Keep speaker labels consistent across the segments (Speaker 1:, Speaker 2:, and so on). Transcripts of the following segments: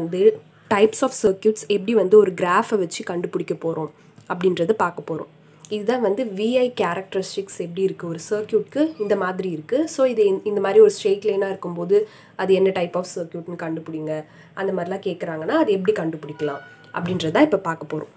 Speaker 1: வந்து types of circuits எப்படி வந்து ஒரு கிராஃபை வச்சு கண்டுபிடிக்க போகிறோம் அப்படின்றத பார்க்க போகிறோம் இதுதான் வந்து விஐ கேரக்டரிஸ்டிக்ஸ் எப்படி இருக்குது ஒரு சர்க்யூட்க்கு இந்த மாதிரி இருக்குது ஸோ இது இந்த- இந்த மாதிரி ஒரு ஸ்ட்ரெயிட் லைனாக இருக்கும்போது அது என்ன டைப் ஆஃப் சர்க்யூட்னு கண்டுபிடிங்க அந்த மாதிரிலாம் கேட்குறாங்கன்னா அது எப்படி கண்டுபிடிக்கலாம் அப்படின்றத இப்போ பார்க்க போகிறோம்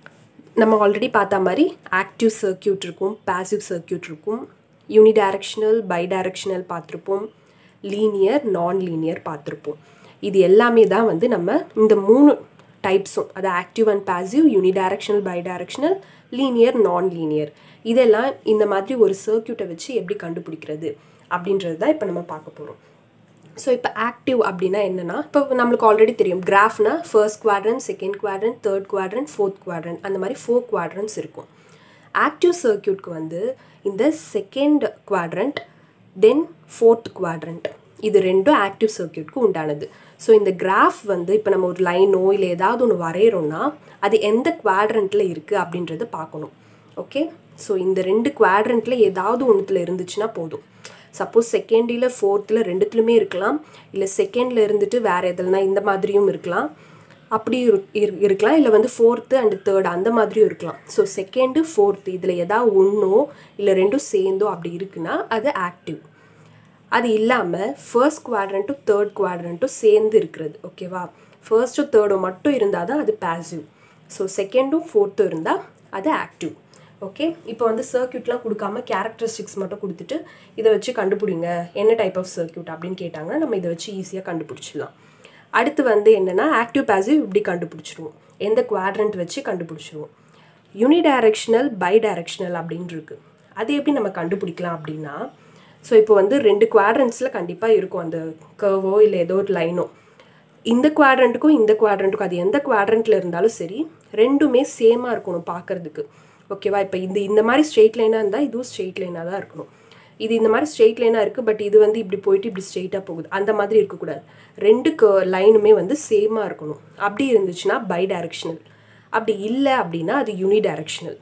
Speaker 1: நம்ம ஆல்ரெடி பார்த்த மாதிரி ஆக்டிவ் சர்க்யூட் இருக்கும் பாசிவ் சர்க்யூட் இருக்கும் யூனிடைரக்ஷனல் பைடைரக்ஷனல் பார்த்துருப்போம் லீனியர் நான் லீனியர் பார்த்துருப்போம் இது எல்லாமே தான் வந்து நம்ம இந்த மூணு டைப்ஸும் அது active and passive unidirectional bidirectional linear non linear இதெல்லாம் இந்த மாதிரி ஒரு சர்க்யூட்டை வச்சு எப்படி கண்டுபிடிக்கிறது அப்படின்றது தான் இப்போ நம்ம பார்க்க போகிறோம் ஸோ இப்போ ஆக்டிவ் அப்படின்னா என்னன்னா இப்போ நம்மளுக்கு ஆல்ரெடி தெரியும் கிராஃப்னா first quadrant second quadrant third quadrant fourth quadrant அந்த மாதிரி ஃபோர் குவாட்ரன்ஸ் இருக்கும் ஆக்டிவ் சர்க்யூட்க்கு வந்து இந்த second quadrant then fourth quadrant இது ரெண்டும் ஆக்டிவ் சர்க்யூட்க்கு உண்டானது ஸோ இந்த கிராஃப் வந்து இப்போ நம்ம ஒரு லைனோ இல்லை ஏதாவது ஒன்று வரைகிறோம்னா அது எந்த குவாட்ரண்ட்டில் இருக்குது அப்படின்றத பார்க்கணும் ஓகே ஸோ இந்த ரெண்டு குவாட்ரண்ட்டில் ஏதாவது ஒன்றுத்தில் இருந்துச்சுன்னா போதும் சப்போஸ் செகண்டில் ஃபோர்த்தில் ரெண்டுத்துலையுமே இருக்கலாம் இல்லை செகண்டில் இருந்துட்டு வேறு எதுலனா இந்த மாதிரியும் இருக்கலாம் அப்படி இரு- இரு- இருக்கலாம் இல்லை வந்து ஃபோர்த்து அண்ட் தேர்ட் அந்த மாதிரியும் இருக்கலாம் ஸோ செகண்டு ஃபோர்த்து இதில் ஏதாவது ஒன்றோ இல்லை ரெண்டும் சேர்ந்தோ அப்படி இருக்குன்னா அது ஆக்டிவ் அது இல்லாமல் ஃபர்ஸ்ட் குவாட்ரண்ட்டும் தேர்ட் குவாட்ரண்ட்டும் சேர்ந்து இருக்கிறது ஓகேவா ஃபர்ஸ்ட்டும் தேர்டும் மட்டும் இருந்தால் தான் அது பாசிவ் ஸோ செகண்டும் ஃபோர்த்தும் இருந்தால் அது ஆக்டிவ் ஓகே இப்போ வந்து சர்க்யூட்லாம் கொடுக்காம கேரக்டரிஸ்டிக்ஸ் மட்டும் கொடுத்துட்டு இதை வச்சு கண்டுபிடிங்க என்ன டைப் ஆஃப் சர்க்யூட் அப்படின்னு கேட்டாங்கன்னா நம்ம இதை வச்சு ஈஸியாக கண்டுபிடிச்சிடலாம் அடுத்து வந்து என்னென்னா ஆக்டிவ் பாசிவ் இப்படி கண்டுபிடிச்சிருவோம் எந்த குவாட்ரண்ட் வச்சு கண்டுபிடிச்சிருவோம் யூனிடைரக்ஷனல் பைடைரக்ஷனல் அப்படின்னு இருக்கு அது எப்படி நம்ம கண்டுபிடிக்கலாம் அப்படின்னா ஸோ இப்போ வந்து ரெண்டு குவாட்ரண்ட்ஸில் கண்டிப்பாக இருக்கும் அந்த கர்வோ இல்லை ஏதோ ஒரு லைனோ இந்த குவாட்ரண்ட்டுக்கும் இந்த குவாட்ரண்ட்டுக்கும் அது எந்த குவாட்ரண்ட்டில் இருந்தாலும் சரி ரெண்டுமே சேமாக இருக்கணும் பார்க்கறதுக்கு ஓகேவா இப்போ இந்த இந்த மாதிரி ஸ்ட்ரெயிட் லைனாக இருந்தால் இதுவும் ஸ்ட்ரெயிட் லைனாக தான் இருக்கணும் இது இந்த மாதிரி ஸ்ட்ரெயிட் லைனாக இருக்குது பட் இது வந்து இப்படி போயிட்டு இப்படி ஸ்ட்ரெயிட்டாக போகுது அந்த மாதிரி இருக்கக்கூடாது ரெண்டு க லைனுமே வந்து சேமாக இருக்கணும் அப்படி இருந்துச்சுன்னா பை டைரக்ஷனல் அப்படி இல்லை அப்படின்னா அது யூனி டைரக்ஷனல்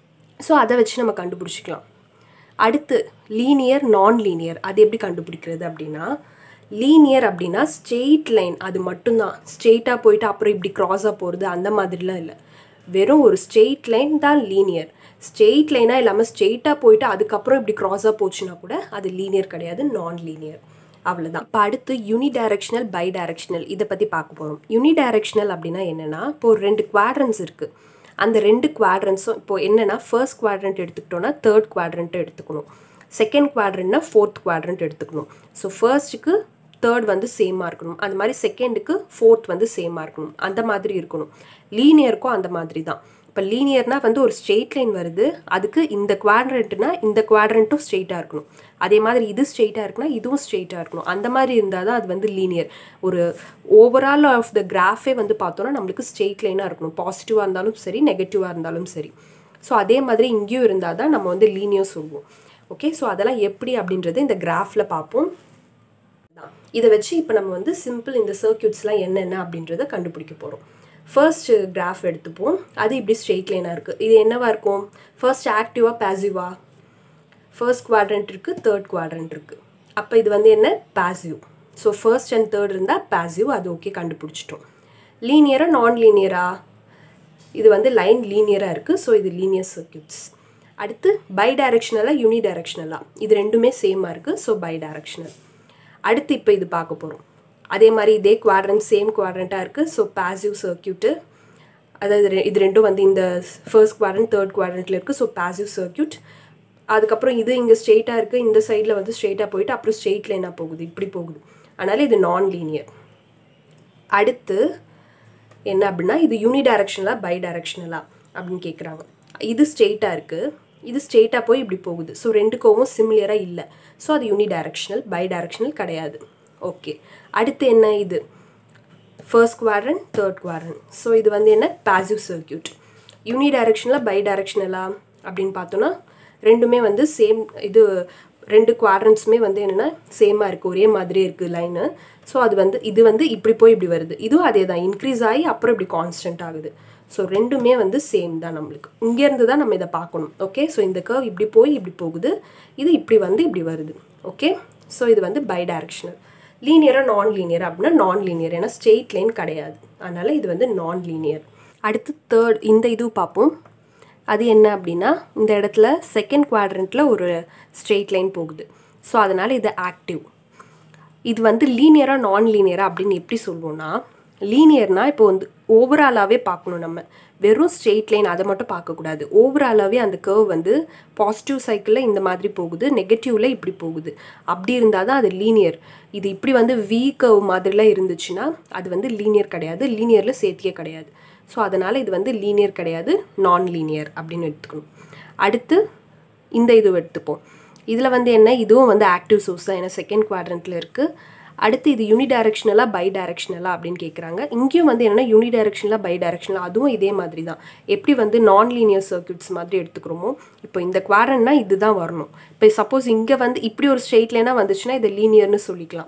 Speaker 1: ஸோ அதை வச்சு நம்ம கண்டுபிடிச்சிக்கலாம் அடுத்து லீனியர் நான் லீனியர் அது எப்படி கண்டுபிடிக்கிறது அப்படின்னா லீனியர் அப்படின்னா ஸ்ட்ரெயிட் லைன் அது மட்டும்தான் ஸ்ட்ரெயிட்டாக போயிட்டு அப்புறம் இப்படி க்ராஸாக போகிறது அந்த மாதிரிலாம் இல்லை வெறும் ஒரு ஸ்ட்ரெயிட் லைன் தான் லீனியர் ஸ்ட்ரெயிட் லைனாக இல்லாமல் ஸ்ட்ரெயிட்டாக போயிட்டு அதுக்கப்புறம் இப்படி க்ராஸாக போச்சுன்னா கூட அது லீனியர் கிடையாது நான் லீனியர் அவ்வளோதான் இப்போ அடுத்து யூனி டைரக்ஷனல் பை டைரக்ஷனல் இதை பற்றி பார்க்க போகிறோம் யூனி டைரக்ஷனல் அப்படின்னா என்னென்னா இப்போ ஒரு ரெண்டு குவாட்ரன்ஸ் இருக்குது அந்த ரெண்டு குவாட்ரன்ஸும் இப்போ என்னென்னா ஃபர்ஸ்ட் குவாட்ரண்ட் எடுத்துக்கிட்டோன்னா தேர்ட் குவாட்ரண்ட் எடுத்துக்கணும் செகண்ட் குவாட்ரண்ட்னா ஃபோர்த் குவாட்ரண்ட் எடுத்துக்கணும் ஸோ ஃபர்ஸ்ட்டுக்கு தேர்ட் வந்து சேமாக இருக்கணும் அந்த மாதிரி செகண்டுக்கு ஃபோர்த் வந்து சேமாக இருக்கணும் அந்த மாதிரி இருக்கணும் லீனியருக்கும் அந்த மாதிரி தான் இப்போ லீனியர்னா வந்து ஒரு ஸ்ட்ரெயிட் லைன் வருது அதுக்கு இந்த குவாட்ரண்ட்னா இந்த குவாட்ரண்ட்டும் ஸ்ட்ரெயிட்டாக இருக்கணும் அதே மாதிரி இது ஸ்ட்ரெயிட்டாக இருக்குன்னா இதுவும் ஸ்ட்ரெயிட்டாக இருக்கணும் அந்த மாதிரி இருந்தால் தான் அது வந்து லீனியர் ஒரு ஓவரால் ஆஃப் த கிராஃபே வந்து பார்த்தோன்னா நம்மளுக்கு ஸ்ட்ரெயிட் லைனாக இருக்கணும் பாசிட்டிவாக இருந்தாலும் சரி நெகட்டிவாக இருந்தாலும் சரி ஸோ அதே மாதிரி இங்கேயும் இருந்தால் தான் நம்ம வந்து லீனியர் சொல்லுவோம் ஓகே ஸோ அதெல்லாம் எப்படி அப்படின்றது இந்த கிராஃபில் பார்ப்போம் தான் இதை வச்சு இப்போ நம்ம வந்து சிம்பிள் இந்த சர்க்யூட்ஸ்லாம் என்னென்ன அப்படின்றத கண்டுபிடிக்க போகிறோம் ஃபர்ஸ்ட் கிராஃப் எடுத்துப்போம் அது இப்படி ஸ்ட்ரெயிட் லைனாக இருக்குது இது என்னவா இருக்கும் ஃபர்ஸ்ட் ஆக்டிவாக பாசிவா ஃபர்ஸ்ட் குவாட்ரண்ட் இருக்குது தேர்ட் குவாட்ரண்ட் இருக்குது அப்போ இது வந்து என்ன passive so first and third இருந்தால் பாசிவ் அது ஓகே கண்டுபிடிச்சிட்டோம் லீனியரா நான் லீனியரா இது வந்து லைன் லீனியராக இருக்குது ஸோ இது லீனியர் சர்க்யூட்ஸ் அடுத்து பை டைரக்ஷனலாக யூனி டைரக்ஷனலாக இது ரெண்டுமே சேமாக இருக்குது ஸோ பை டைரக்ஷனல் அடுத்து இப்போ இது பார்க்க போகிறோம் அதே மாதிரி இதே குவாட்ரண்ட் சேம் குவாட்ரண்ட்டாக இருக்குது ஸோ பாசிவ் சர்க்யூட்டு அதாவது ரெ- இது ரெண்டும் வந்து இந்த ஃபர்ஸ்ட் குவாட்ரண்ட் தேர்ட் குவாட்ரண்ட்டில் இருக்குது ஸோ பாசிவ் சர்க்யூட் அதுக்கப்புறம் இது இங்கே ஸ்ட்ரெயிட்டாக இருக்குது இந்த சைடில் வந்து ஸ்ட்ரெயிட்டாக போயிட்டு அப்புறம் ஸ்ட்ரெயிட் லைனாக போகுது இப்படி போகுது அதனால் இது நான் லீனியர் அடுத்து என்ன அப்படின்னா இது யூனி டைரக்ஷனலா பை டைரக்ஷனலா அப்படின்னு கேட்குறாங்க இது ஸ்ட்ரெயிட்டாக இருக்குது இது ஸ்ட்ரெயிட்டாக போய் இப்படி போகுது ஸோ ரெண்டுக்கும் சிமிலியராக இல்லை ஸோ அது யூனி டைரக்ஷனல் பை டைரக்ஷனல் கிடையாது ஓகே அடுத்து என்ன இது first quadrant third quadrant so இது வந்து என்ன பாசிவ் சர்க்யூட் யூனி டைரக்ஷனலாக பை டைரக்ஷனலா அப்படின்னு பார்த்தோன்னா ரெண்டுமே வந்து சேம் இது ரெண்டு குவாட்ரண்ட்ஸுமே வந்து என்னென்னா சேமாக இருக்குது ஒரே மாதிரியே இருக்குது லைனு ஸோ அது வந்து இது வந்து இப்படி போய் இப்படி வருது இதுவும் அதே தான் இன்க்ரீஸ் ஆகி அப்புறம் இப்படி கான்ஸ்டன்ட் ஆகுது ஸோ ரெண்டுமே வந்து சேம் தான் நம்மளுக்கு இங்கேருந்து தான் நம்ம இதை பார்க்கணும் ஓகே ஸோ இந்த கர்வ் இப்படி போய் இப்படி போகுது இது இப்படி வந்து இப்படி வருது ஓகே ஸோ இது வந்து பை டைரக்ஷனல் லீனியராக நான் லீனியர் அப்படின்னா நான் லீனியர் ஏன்னா ஸ்ட்ரெயிட் லைன் கிடையாது அதனால் இது வந்து நான் லீனியர் அடுத்து தேர்ட் இந்த இது பார்ப்போம் அது என்ன அப்படின்னா இந்த இடத்துல செகண்ட் குவாட்ரண்ட்டில் ஒரு ஸ்ட்ரெயிட் லைன் போகுது ஸோ அதனால் இது ஆக்டிவ் இது வந்து லீனியராக நான் லீனியரா அப்படின்னு எப்படி சொல்லுவோம்னா லீனியர்னால் இப்போ வந்து ஓவராலாகவே பார்க்கணும் நம்ம வெறும் ஸ்ட்ரெயிட் லைன் அதை மட்டும் பார்க்கக்கூடாது ஓவராலாகவே அந்த கர்வ் வந்து பாசிட்டிவ் சைக்கிளில் இந்த மாதிரி போகுது நெகட்டிவில் இப்படி போகுது அப்படி இருந்தால் தான் அது லீனியர் இது இப்படி வந்து வி கர்வ் மாதிரிலாம் இருந்துச்சுன்னா அது வந்து லீனியர் கிடையாது லீனியரில் சேர்த்தியே கிடையாது ஸோ அதனால் இது வந்து லீனியர் கிடையாது நான் லீனியர் அப்படின்னு எடுத்துக்கணும் அடுத்து இந்த இது எடுத்துப்போம் இதில் வந்து என்ன இதுவும் வந்து ஆக்டிவ் சோர்ஸ் தான் ஏன்னா செகண்ட் குவாட்ரண்ட்டில் இருக்குது அடுத்து இது யூனி டைரக்ஷனலாக பை டைரக்ஷனலாக அப்படின்னு கேட்குறாங்க இங்கேயும் வந்து என்னென்னா யூனி டைரக்ஷனலாக பை டைரக்ஷனலாக அதுவும் இதே மாதிரி தான் எப்படி வந்து நான் லீனியர் சர்க்கியூட்ஸ் மாதிரி எடுத்துக்கிறோமோ இப்போ இந்த குவாரன்னா இதுதான் வரணும் இப்போ சப்போஸ் இங்கே வந்து இப்படி ஒரு ஸ்ட்ரெயிட் லைனாக வந்துச்சுன்னா இதை லீனியர்னு சொல்லிக்கலாம்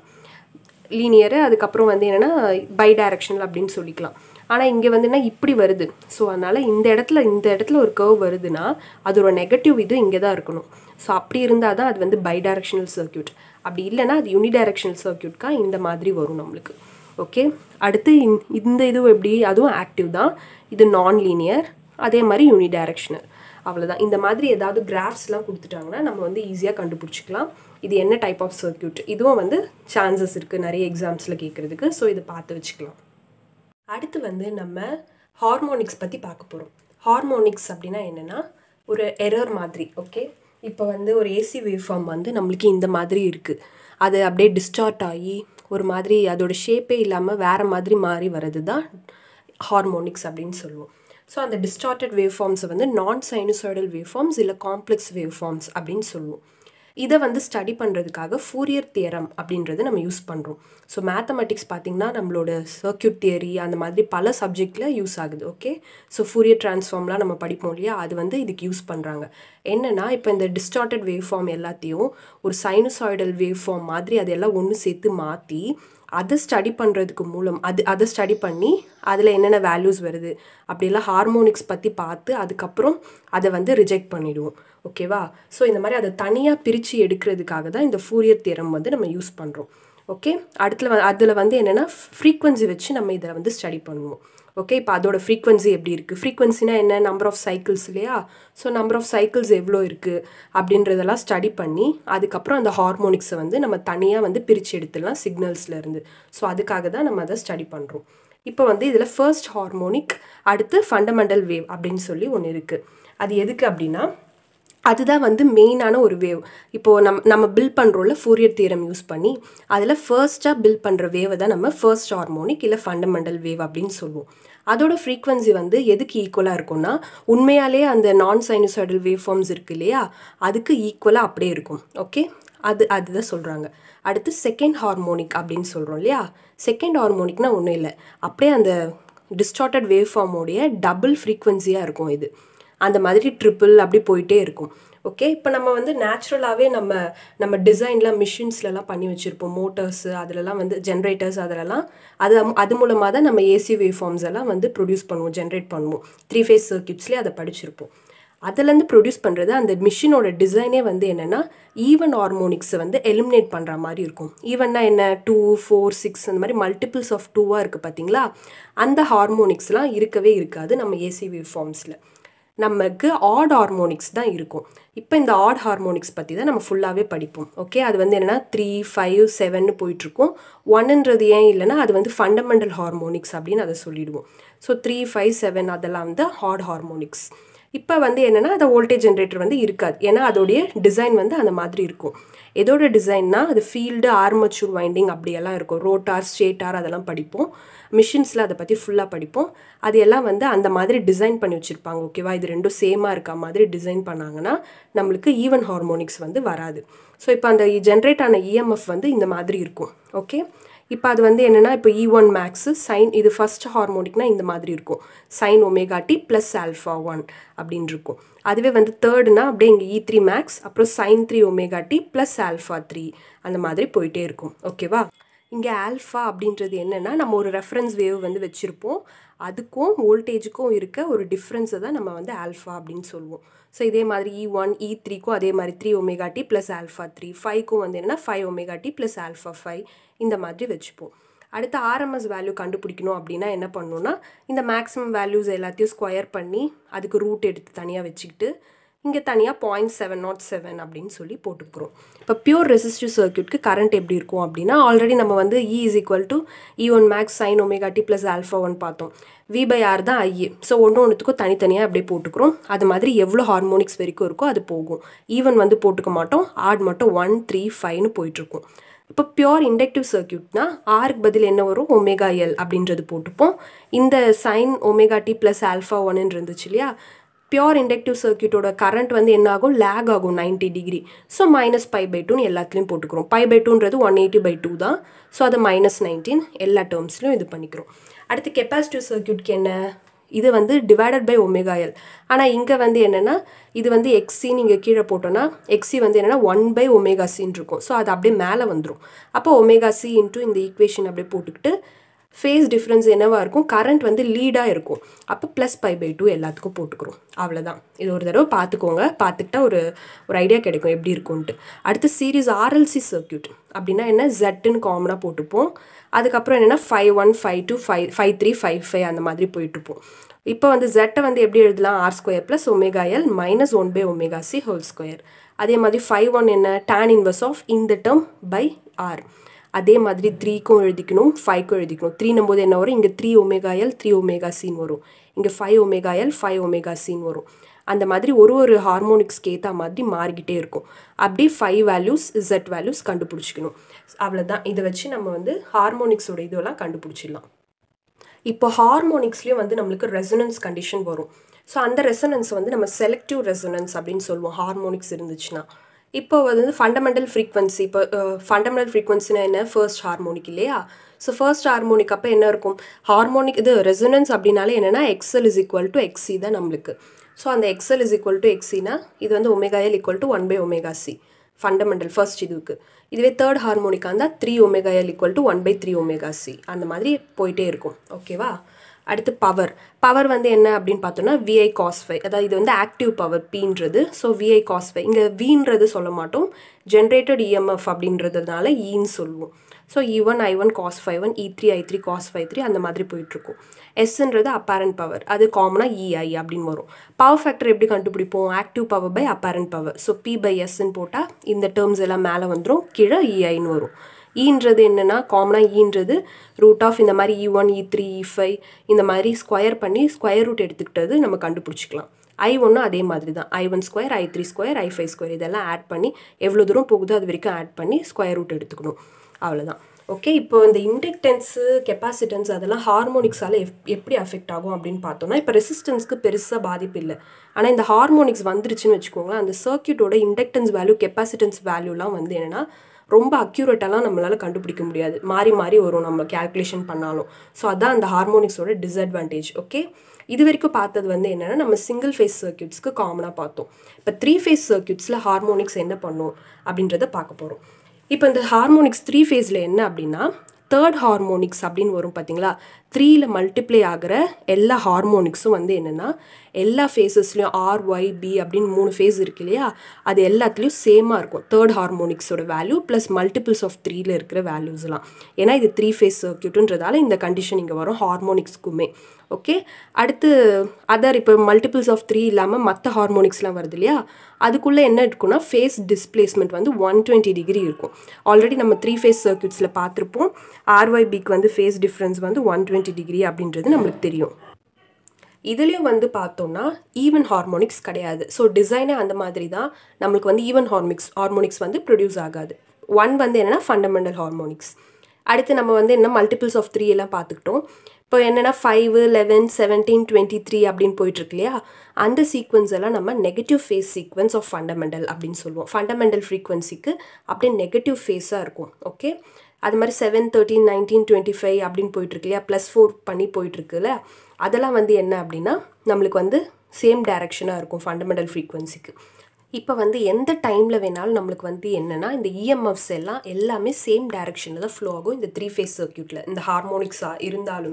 Speaker 1: லீனியரு அதுக்கப்புறம் வந்து என்னென்னா பை டைரக்ஷனல் அப்படின்னு சொல்லிக்கலாம் ஆனால் இங்கே வந்துன்னா இப்படி வருது ஸோ அதனால் இந்த இடத்துல இந்த இடத்துல ஒரு கர்வ் வருதுன்னா அதோட நெகட்டிவ் இது இங்கே தான் இருக்கணும் ஸோ அப்படி இருந்தால் தான் அது வந்து பை டைரக்ஷனல் சர்க்கியூட் அப்படி இல்லைன்னா அது யூனி டைரக்ஷனல் சர்க்கியூட்கா இந்த மாதிரி வரும் நம்மளுக்கு ஓகே அடுத்து இந்த- இந்த இது எப்படி அதுவும் ஆக்டிவ் தான் இது நான் லீனியர் அதே மாதிரி யூனி டைரக்ஷனல் அவ்வளோதான் இந்த மாதிரி ஏதாவது கிராஃப்ஸ்லாம் கொடுத்துட்டாங்கன்னா நம்ம வந்து ஈஸியாக கண்டுபிடிச்சிக்கலாம் இது என்ன டைப் ஆஃப் சர்க்கியூட் இதுவும் வந்து சான்சஸ் இருக்குது நிறைய எக்ஸாம்ஸில் கேட்குறதுக்கு ஸோ இதை பார்த்து வச்சுக்கலாம் அடுத்து வந்து நம்ம ஹார்மோனிக்ஸ் பற்றி பார்க்க போகிறோம் ஹார்மோனிக்ஸ் அப்படின்னா என்னென்னா ஒரு எரர் மாதிரி ஓகே இப்போ வந்து ஒரு ஏசி வேவ் ஃபார்ம் வந்து நம்மளுக்கு இந்த மாதிரி இருக்குது அது அப்படியே டிஸ்டார்ட் ஆகி ஒரு மாதிரி அதோட ஷேப்பே இல்லாமல் வேறு மாதிரி மாறி வர்றது தான் ஹார்மோனிக்ஸ் அப்படின்னு சொல்லுவோம் ஸோ அந்த டிஸ்டார்டட் வேவ் ஃபார்ம்ஸை வந்து நான் சைனுசாய்டல் வேவ் ஃபார்ம்ஸ் இல்லை காம்ப்ளெக்ஸ் வேவ் ஃபார்ம்ஸ் அப்படின்னு சொல்லுவோம் இதை வந்து ஸ்டடி பண்ணுறதுக்காக ஃபூரியர் தியரம் அப்படின்றது நம்ம யூஸ் பண்ணுறோம் ஸோ மேத்தமெட்டிக்ஸ் பார்த்திங்கன்னா நம்மளோட சர்க்கியூட் தியரி அந்த மாதிரி பல சப்ஜெக்டில் யூஸ் ஆகுது ஓகே ஸோ ஃபூரியர் ட்ரான்ஸ்ஃபார்ம்லாம் நம்ம படிப்போம் இல்லையா அது வந்து இதுக்கு யூஸ் பண்ணுறாங்க என்னென்னா இப்போ இந்த டிஸ்டார்டட் வேவ் ஃபார்ம் எல்லாத்தையும் ஒரு சைனசாய்டல் வேவ் ஃபார்ம் மாதிரி அதெல்லாம் ஒன்று சேர்த்து மாற்றி அதை ஸ்டடி பண்ணுறதுக்கு மூலம் அது அதை ஸ்டடி பண்ணி அதில் என்னென்ன வேல்யூஸ் வருது அப்படியெல்லாம் ஹார்மோனிக்ஸ் பற்றி பார்த்து அதுக்கப்புறம் அதை வந்து ரிஜெக்ட் பண்ணிடுவோம் ஓகேவா ஸோ இந்த மாதிரி அதை தனியாக பிரித்து எடுக்கிறதுக்காக தான் இந்த ஃபூரியர் தியரம் வந்து நம்ம யூஸ் பண்ணுறோம் ஓகே அடுத்துல வ- அதில் வந்து என்னென்னா ஃப்ரீக்வன்சி வச்சு நம்ம இதில் வந்து ஸ்டடி பண்ணுவோம் ஓகே இப்போ அதோட ஃப்ரீக்வன்சி எப்படி இருக்குது ஃப்ரீக்வன்சினா என்ன நம்பர் ஆஃப் சைக்கிள்ஸ் இல்லையா ஸோ நம்பர் ஆஃப் சைக்கிள்ஸ் எவ்வளோ இருக்குது அப்படின்றதெல்லாம் ஸ்டடி பண்ணி அதுக்கப்புறம் அந்த ஹார்மோனிக்ஸை வந்து நம்ம தனியாக வந்து பிரித்து எடுத்துடலாம் சிக்னல்ஸ்ல இருந்து ஸோ அதுக்காக தான் நம்ம அதை ஸ்டடி பண்ணுறோம் இப்போ வந்து இதில் ஃபர்ஸ்ட் ஹார்மோனிக் அடுத்து ஃபண்டமெண்டல் வேவ் அப்படின்னு சொல்லி ஒன்று இருக்குது அது எதுக்கு அப்படின்னா அதுதான் வந்து மெயினான ஒரு வேவ் இப்போது நம்ம நம்ம பில் பண்ணுறோம்ல ஃபோரியர் தியரம் யூஸ் பண்ணி அதில் ஃபர்ஸ்ட்டாக பில் பண்ணுற வேவை தான் நம்ம ஃபர்ஸ்ட் ஹார்மோனிக் இல்லை ஃபண்டமெண்டல் வேவ் அப்படின்னு சொல்லுவோம் அதோட ஃப்ரீக்வன்சி வந்து எதுக்கு ஈக்குவலாக இருக்கும்னா உண்மையாலே அந்த நான் சைனசாய்டல் வேவ் ஃபார்ம்ஸ் இருக்கு இல்லையா அதுக்கு ஈக்குவலாக அப்படியே இருக்கும் ஓகே அது அதுதான் சொல்கிறாங்க அடுத்து செகண்ட் ஹார்மோனிக் அப்படின்னு சொல்கிறோம் இல்லையா செகண்ட் ஹார்மோனிக்னா ஒன்றும் இல்லை அப்படியே அந்த டிஸ்டார்டட் வேவ் ஃபார்மோடைய டபுள் ஃப்ரீக்வன்சியாக இருக்கும் இது அந்த மாதிரி ட்ரிபிள் அப்படி போயிட்டே இருக்கும் ஓகே இப்போ நம்ம வந்து நேச்சுரலாகவே நம்ம நம்ம டிசைன்லாம் மிஷின்ஸ்லலாம் பண்ணி வச்சுருப்போம் மோட்டர்ஸு அதிலலாம் வந்து ஜென்ரேட்டர்ஸ் அதிலலாம் அது அது மூலமாக தான் நம்ம ஏசி வேவ் ஃபார்ம்ஸ் எல்லாம் வந்து ப்ரொடியூஸ் பண்ணுவோம் ஜென்ரேட் பண்ணுவோம் த்ரீ ஃபேஸ் சர்க்கியூட்ஸ்லேயே அதை படிச்சிருப்போம் அதுலேருந்து ப்ரொடியூஸ் பண்ணுறது அந்த மிஷினோட டிசைனே வந்து என்னென்னா ஈவன் ஹார்மோனிக்ஸை வந்து எலிமினேட் பண்ணுற மாதிரி இருக்கும் ஈவன்னா என்ன டூ ஃபோர் சிக்ஸ் அந்த மாதிரி மல்டிபிள்ஸ் ஆஃப் டூவாக இருக்குது பார்த்தீங்களா அந்த ஹார்மோனிக்ஸ்லாம் இருக்கவே இருக்காது நம்ம ஏசி வேவ் ஃபார்ம்ஸில் நமக்கு ஆட் ஹார்மோனிக்ஸ் தான் இருக்கும் இப்போ இந்த ஆட் ஹார்மோனிக்ஸ் பற்றி தான் நம்ம ஃபுல்லாகவே படிப்போம் ஓகே அது வந்து என்னென்னா த்ரீ ஃபைவ் செவன்னு போயிட்டுருக்கும் ஒன்னுன்றது ஏன் இல்லைன்னா அது வந்து ஃபண்டமெண்டல் ஹார்மோனிக்ஸ் அப்படின்னு அதை சொல்லிடுவோம் ஸோ த்ரீ ஃபைவ் செவன் அதெல்லாம் வந்து ஆட் ஹார்மோனிக்ஸ் இப்போ வந்து என்னென்னா அந்த வோல்டேஜ் ஜென்ரேட்டர் வந்து இருக்காது ஏன்னா அதோடைய டிசைன் வந்து அந்த மாதிரி இருக்கும் எதோட டிசைன்னா அது ஃபீல்டு ஆர்மச்சூர் வைண்டிங் அப்படியெல்லாம் இருக்கும் ரோட்டார் ஸ்டேட்டார் அதெல்லாம் படிப்போம் மிஷின்ஸில் அதை பற்றி ஃபுல்லாக படிப்போம் அது எல்லாம் வந்து அந்த மாதிரி டிசைன் பண்ணி வச்சுருப்பாங்க ஓகேவா இது ரெண்டும் சேமாக இருக்க மாதிரி டிசைன் பண்ணாங்கன்னா நம்மளுக்கு ஈவன் ஹார்மோனிக்ஸ் வந்து வராது ஸோ இப்போ அந்த ஜென்ரேட் ஆன இஎம்எஃப் வந்து இந்த மாதிரி இருக்கும் ஓகே இப்போ அது வந்து என்னென்னா இப்போ இ ஒன் மேக்ஸு சைன் இது ஃபஸ்ட் ஹார்மோனிக்னா இந்த மாதிரி இருக்கும் sine omega T plus alpha one அப்படின்னு இருக்கும் அதுவே வந்து தேர்டுனா அப்படியே இங்கே இ த்ரீ மேக்ஸ் அப்புறம் sine three omega T plus alpha three அந்த மாதிரி போயிட்டே இருக்கும் ஓகேவா இங்கே ஆல்ஃபா அப்படின்றது என்னென்னா நம்ம ஒரு ரெஃபரன்ஸ் வேவ் வந்து வச்சுருப்போம் அதுக்கும் வோல்டேஜுக்கும் இருக்க ஒரு டிஃப்ரென்ஸை தான் நம்ம வந்து ஆல்ஃபா அப்படின்னு சொல்லுவோம் ஸோ இதே மாதிரி இ ஒன் இ த்ரீக்கும் அதே மாதிரி three omega T plus alpha three ஃபைவ்க்கும் வந்து என்னென்னா five omega T plus alpha five இந்த மாதிரி வச்சுப்போம் அடுத்து ஆர்எம்எஸ் வேல்யூ கண்டுபிடிக்கணும் அப்படின்னா என்ன பண்ணணும்னா இந்த மேக்ஸிமம் வேல்யூஸ் எல்லாத்தையும் ஸ்கொயர் பண்ணி அதுக்கு ரூட் எடுத்து தனியாக வச்சுக்கிட்டு இங்கே தனியாக பாயிண்ட் செவன் நாட் செவன் அப்படின்னு சொல்லி போட்டுக்கிறோம் இப்போ பியூர் ரெசிஸ்டிவ் சர்க்யூட்க்கு கரண்ட் எப்படி இருக்கும் அப்படின்னா ஆல்ரெடி நம்ம வந்து E is equal to E one max sine omega T plus alpha one பார்த்தோம் வி பை ஆர் தான் ஐஏ ஸோ ஒன்று ஒன்றுத்துக்கும் தனித்தனியாக அப்படியே போட்டுக்கிறோம் அது மாதிரி எவ்வளோ ஹார்மோனிக்ஸ் வரைக்கும் இருக்கோ அது போகும் ஈவன் வந்து போட்டுக்க மாட்டோம் ஆட் மட்டும் ஒன் த்ரீ ஃபைவ்னு போயிட்டுருக்கும் இப்போ பியோர் இண்டக்டிவ் சர்க்கியூட்னா ஆருக்கு பதில் என்ன வரும் ஒமேகா எல் அப்படின்றது போட்டுப்போம் இந்த sine omega T plus alpha ஒன்னு இருந்துச்சு இல்லையா பியோர் இண்டக்டிவ் சர்க்கியூட்டோட கரண்ட் வந்து என்ன ஆகும் லேக் ஆகும் ninety degree so minus pi by டூன்னு எல்லாத்துலேயும் போட்டுக்கிறோம் பை பை டூன்றது ஒன் எயிட்டி பை டூ தான் ஸோ அதை மைனஸ் நைன்டீன் எல்லா டேர்ம்ஸ்லையும் இது பண்ணிக்கிறோம் அடுத்து கெப்பாசிட்டிவ் சர்க்கியூட்க்கு என்ன இது வந்து டிவைடட் பை ஒமேகா எல் ஆனால் இங்கே வந்து என்னென்னா இது வந்து எக்ஸி நீங்கள் கீழே போட்டோன்னா எக்ஸி வந்து என்னென்னா ஒன் பை ஒமேகா சின்னு இருக்கும் ஸோ அது அப்படியே மேலே வந்துடும் அப்போ ஒமேகா சி இன்ட்டு இந்த ஈக்குவேஷன் அப்படியே போட்டுக்கிட்டு ஃபேஸ் டிஃப்ரென்ஸ் என்னவாக இருக்கும் கரண்ட் வந்து லீடாக இருக்கும் அப்போ ப்ளஸ் பை பை டூ எல்லாத்துக்கும் போட்டுக்கிறோம் அவ்வளோதான் இது ஒரு தடவை பார்த்துக்கோங்க பார்த்துக்கிட்டா ஒரு ஒரு ஐடியா கிடைக்கும் எப்படி இருக்கும்ன்ட்டு அடுத்து சீரீஸ் ஆர்எல்சி சர்க்கியூட் அப்படின்னா என்ன ஜெட்டுன்னு காமனாக போட்டுப்போம் அதுக்கப்புறம் என்னென்னா five one five two five five three five five அந்த மாதிரி போயிட்டுருப்போம் இப்போ வந்து ஜெட்டை வந்து எப்படி எழுதலாம் R square plus omega L minus one by omega C whole square அதே மாதிரி ஃபைவ் ஒன் என்ன டேன் இன்வர்ஸ் ஆஃப் இந்த டேர்ம் பை ஆர் அதே மாதிரி த்ரீக்கும் எழுதிக்கணும் ஃபைவ்க்கும் எழுதிக்கணும் த்ரீனும் போது என்ன வரும் இங்கே three omega L three omega சின்னு வரும் இங்கே five omega L five omega சின்னு வரும் அந்த மாதிரி ஒரு ஒரு ஹார்மோனிக்ஸ்க்கு ஏற்ற மாதிரி மாறிக்கிட்டே இருக்கும் அப்படி ஃபைவ் வேல்யூஸ் இசட் வேல்யூஸ் கண்டுபிடிச்சிக்கணும் அவ்வளோதான் இதை வச்சு நம்ம வந்து ஹார்மோனிக்ஸோட இதெல்லாம் கண்டுபிடிச்சிடலாம் இப்போ ஹார்மோனிக்ஸ்லேயும் வந்து நம்மளுக்கு ரெசனன்ஸ் கண்டிஷன் வரும் ஸோ அந்த ரெசனன்ஸ் வந்து நம்ம செலக்டிவ் ரெசனன்ஸ் அப்படின்னு சொல்லுவோம் ஹார்மோனிக்ஸ் இருந்துச்சுன்னா இப்போ வந்து ஃபண்டமெண்டல் ஃப்ரீக்வன்சி இப்போ ஃபண்டமெண்டல் ஃப்ரீக்வன்சினா என்ன ஃபர்ஸ்ட் ஹார்மோனிக் இல்லையா ஸோ ஃபர்ஸ்ட் ஹார்மோனிக் அப்போ என்ன இருக்கும் ஹார்மோனிக் இது ரெசனன்ஸ் அப்படின்னாலே என்னென்னா XL is equal to XC தான் நம்மளுக்கு ஸோ அந்த எக்ஸல் இஸ் ஈக்குவல் டு எக்ஸினா இது வந்து omega L equal to one by omega C fundamental first இதுக்கு இதுவே தேர்ட் ஹார்மோனிக்காக இருந்தால் three omega L equal to one by three omega C அந்த மாதிரி போயிட்டே இருக்கும் ஓகேவா அடுத்து பவர் பவர் வந்து என்ன அப்படின்னு பார்த்தோம்னா விஐ காஸ்ஃபை அதாவது இது வந்து ஆக்டிவ் பவர் பீன்றது ஸோ விஐ காஸ்ஃபை இங்கே வீன்றது சொல்ல மாட்டோம் ஜென்ரேட்டட் இஎம்எஃப் அப்படின்றதுனால ஈன்னு சொல்லுவோம் so E one I one cos five one E three I three cos five three அந்த மாதிரி போயிட்டுருக்கும் எஸ்ன்றது அப்பேரண்ட் பவர் அது காமனாக இஐ அப்படின்னு வரும் பவர் ஃபேக்டர் எப்படி கண்டுபிடிப்போம் active power by apparent power so P by எஸ்ன்னு போட்டால் இந்த டேர்ம்ஸ் எல்லாம் மேலே வந்துடும் கீழே இஐன்னு வரும் ஈன்றது என்னென்னா காமனாக ஈன்றது ரூட் ஆஃப் இந்த மாதிரி E one E three E five இந்த மாதிரி ஸ்கொயர் பண்ணி ஸ்கொயர் ரூட் எடுத்துக்கிட்டது நம்ம கண்டுபிடிச்சிக்கலாம் ஐ ஒன்றும் அதே மாதிரி தான் I one square I three square I five square இதெல்லாம் ஆட் பண்ணி எவ்வளோ தூரம் போகுதோ அது வரைக்கும் ஆட் பண்ணி ஸ்கொயர் ரூட் எடுத்துக்கணும் அவ்வளோதான் ஓகே இப்போ இந்த இண்டக்டன்ஸு கெப்பாசிட்டன்ஸ் அதெல்லாம் ஹார்மோனிக்ஸால் எப் எப்படி அஃபெக்ட் ஆகும் அப்படின்னு பார்த்தோம்னா இப்போ ரெசிஸ்டன்ஸ்க்கு பெருசாக பாதிப்பு இல்லை ஆனால் இந்த ஹார்மோனிக்ஸ் வந்துருச்சுன்னு வச்சுக்கோங்களேன் அந்த சர்க்கியூட்டோட இண்டக்டன்ஸ் வேல்யூ கெப்பாசிட்டன்ஸ் வேல்யூலாம் வந்து என்னென்னா ரொம்ப அக்யூரேட்டாலாம் நம்மளால் கண்டுபிடிக்க முடியாது மாறி மாறி வரும் நம்ம கேல்குலேஷன் பண்ணாலும் ஸோ அதான் அந்த ஹார்மோனிக்ஸோட டிஸ்அட்வான்டேஜ் ஓகே இது வரைக்கும் பார்த்தது வந்து என்னென்னா நம்ம சிங்கிள் ஃபேஸ் சர்க்கியூட்ஸ்க்கு காமனாக பார்த்தோம் இப்போ த்ரீ ஃபேஸ் சர்க்கியூட்ஸில் ஹார்மோனிக்ஸ் என்ன பண்ணும் அப்படின்றத பார்க்க போகிறோம் இப்போ இந்த ஹார்மோனிக்ஸ் த்ரீ ஃபேஸில் என்ன அப்படின்னா தேர்ட் ஹார்மோனிக்ஸ் அப்படின்னு வரும் பார்த்தீங்களா த்ரீயில் மல்டிப்ளை ஆகிற எல்லா ஹார்மோனிக்ஸும் வந்து என்னென்னா எல்லா ஃபேஸஸ்லையும் ஆர் ஒய் பி அப்படின்னு மூணு ஃபேஸ் இருக்கு இல்லையா அது எல்லாத்துலேயும் சேமாக இருக்கும் தேர்ட் ஹார்மோனிக்ஸோட வேல்யூ ப்ளஸ் மல்டிபிள்ஸ் ஆஃப் த்ரீல இருக்கிற வேல்யூஸ்லாம் ஏன்னா இது த்ரீ ஃபேஸ் சர்க்கியூட்டுன்றதால இந்த கண்டிஷன் இங்கே வரும் ஹார்மோனிக்ஸ்க்குமே ஓகே அடுத்து அதர் இப்போ மல்டிபிள்ஸ் ஆஃப் த்ரீ இல்லாமல் மற்ற ஹார்மோனிக்ஸ்லாம் வருது இல்லையா அதுக்குள்ளே என்ன இருக்குன்னா ஃபேஸ் டிஸ்பிளேஸ்மெண்ட் வந்து ஒன் டுவெண்ட்டி டிகிரி இருக்கும் ஆல்ரெடி நம்ம த்ரீ ஃபேஸ் சர்க்கியூட்ஸில் பார்த்துருப்போம் ஆர்ஒய்பிக்கு வந்து ஃபேஸ் டிஃப்ரென்ஸ் வந்து ஒன் டுவெண்ட்டி டிகிரி அப்படின்றது நம்மளுக்கு தெரியும் இதுலேயும் வந்து பார்த்தோம்னா ஈவன் ஹார்மோனிக்ஸ் கிடையாது ஸோ டிசைனே அந்த மாதிரி தான் நம்மளுக்கு வந்து ஈவன் ஹார்மிக்ஸ் ஹார்மோனிக்ஸ் வந்து ப்ரொடியூஸ் ஆகாது ஒன் வந்து என்னென்னா ஃபண்டமெண்டல் ஹார்மோனிக்ஸ் அடுத்து நம்ம வந்து என்ன மல்டிபிள்ஸ் ஆஃப் த்ரீ எல்லாம் பார்த்துக்கிட்டோம் இப்போ என்னென்னா five eleven seventeen twenty three அப்படின்னு போயிட்டுருக்கு இல்லையா அந்த சீக்வன்ஸ் எல்லாம் நம்ம negative phase sequence of fundamental அப்படின்னு சொல்லுவோம் ஃபண்டமெண்டல் ஃப்ரீக்வன்சிக்கு அப்படியே நெகட்டிவ் ஃபேஸாக இருக்கும் ஓகே அது மாதிரி seven thirteen nineteen twenty five அப்படின்னு போயிட்டுருக்கு இல்லையா ப்ளஸ் ஃபோர் பண்ணி போயிட்டுருக்குல்ல அதெல்லாம் வந்து என்ன அப்படின்னா நம்மளுக்கு வந்து சேம் டைரக்ஷனாக இருக்கும் ஃபண்டமெண்டல் ஃப்ரீக்வன்சிக்கு இப்போ வந்து எந்த டைமில் வேணாலும் நம்மளுக்கு வந்து என்னென்னா இந்த இஎம்எஃப்ஸ் எல்லாம் எல்லாமே சேம் டைரக்ஷனில் தான் ஃப்ளோ ஆகும் இந்த த்ரீ ஃபேஸ் சர்க்கியூட்டில் இந்த ஹார்மோனிக்ஸாக இருந்தாலுமே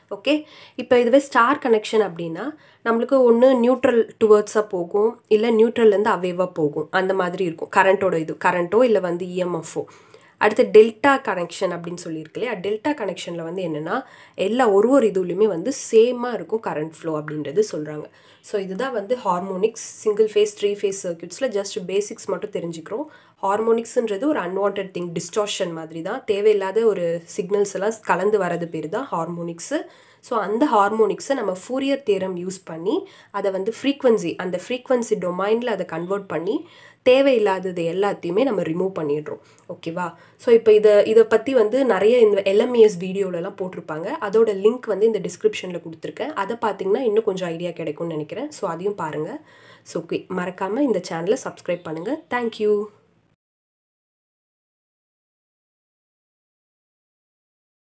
Speaker 1: ஓகே இப்போ இதுவே ஸ்டார் கனெக்ஷன் அப்படின்னா நம்மளுக்கு ஒன்று நியூட்ரல் டுவர்ட்ஸாக போகும் இல்லை நியூட்ரல்லேருந்து அவேவாக போகும் அந்த மாதிரி இருக்கும் கரண்ட்டோட இது கரண்ட்டோ இல்லை வந்து இஎம்எஃப்ஓ அடுத்து டெல்டா கனெக்ஷன் அப்படின்னு சொல்லியிருக்கு இல்லையா டெல்டா கனெக்ஷனில் வந்து என்னென்னா எல்லா ஒரு ஒரு இதுலேயுமே வந்து சேமாக இருக்கும் கரண்ட் ஃப்ளோ அப்படின்றது சொல்கிறாங்க ஸோ இதுதான் வந்து harmonics single phase three phase சர்க்கியூட்ஸில் ஜஸ்ட் பேசிக்ஸ் மட்டும் தெரிஞ்சுக்கிறோம் ஹார்மோனிக்ஸ்ன்றது ஒரு அன்வான்ட் திங் டிஸ்டார்ஷன் மாதிரி தான் தேவையில்லாத ஒரு சிக்னல்ஸ் எல்லாம் கலந்து வரது பேர் தான் ஹார்மோனிக்ஸு ஸோ அந்த ஹார்மோனிக்ஸை நம்ம ஃபூரியர் தேரம் யூஸ் பண்ணி அதை வந்து ஃப்ரீக்வன்சி அந்த ஃப்ரீக்வன்சி டொமைனில் அதை கன்வெர்ட் பண்ணி தேவையில்லாதது எல்லாத்தையுமே நம்ம ரிமூவ் பண்ணிடுறோம் ஓகேவா ஸோ இப்போ இதை இதை பற்றி வந்து நிறைய இந்த எல்எம்இஎஸ் வீடியோலலாம் போட்டிருப்பாங்க அதோட லிங்க் வந்து இந்த டிஸ்கிரிப்ஷனில் கொடுத்துருக்கேன் அதை பார்த்தீங்கன்னா இன்னும் கொஞ்சம் ஐடியா கிடைக்கும்னு நினைக்கிறேன் ஸோ அதையும் பாருங்கள் ஸோ ஓகே மறக்காமல் இந்த சேனலை சப்ஸ்கிரைப் பண்ணுங்கள் தேங்க்யூ